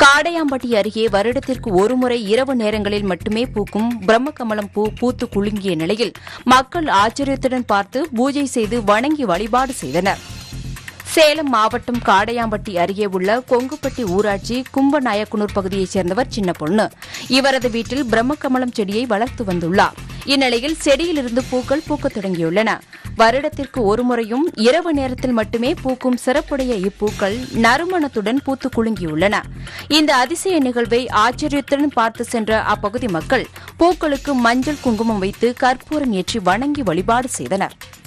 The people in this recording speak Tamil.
காடையாம்பட்டி அருகே வருடத்திற்கு ஒருமுறை இரவு நேரங்களில் மட்டுமே பூக்கும் பிரம்மகமலம் பூ பூத்து குலுங்கிய நிலையில் மக்கள் ஆச்சரியத்துடன் பார்த்து பூஜை செய்து வணங்கி வழிபாடு செய்தனர் சேலம் மாவட்டம் காடையாம்பட்டி அருகே உள்ள கொங்குப்பட்டி ஊராட்சி கும்பநாயக்குனூர் பகுதியைச் சேர்ந்தவர் சின்ன பொண்ணு இவரது வீட்டில் பிரம்மகமலம் செடியை வளர்த்து வந்துள்ளார் இந்நிலையில் செடியிலிருந்து பூக்கள் பூக்கத் தொடங்கியுள்ளன வருடத்திற்கு ஒருமுறையும் இரவு நேரத்தில் மட்டுமே பூக்கும் சிறப்புடைய இப்பூக்கள் நறுமணத்துடன் பூத்து குலுங்கியுள்ளன இந்த அதிசய நிகழ்வை ஆச்சரியத்துடன் பார்த்து சென்ற அப்பகுதி மக்கள் பூக்களுக்கு மஞ்சள் குங்குமம் வைத்து கற்பூரம் ஏற்றி வணங்கி வழிபாடு செய்தனர்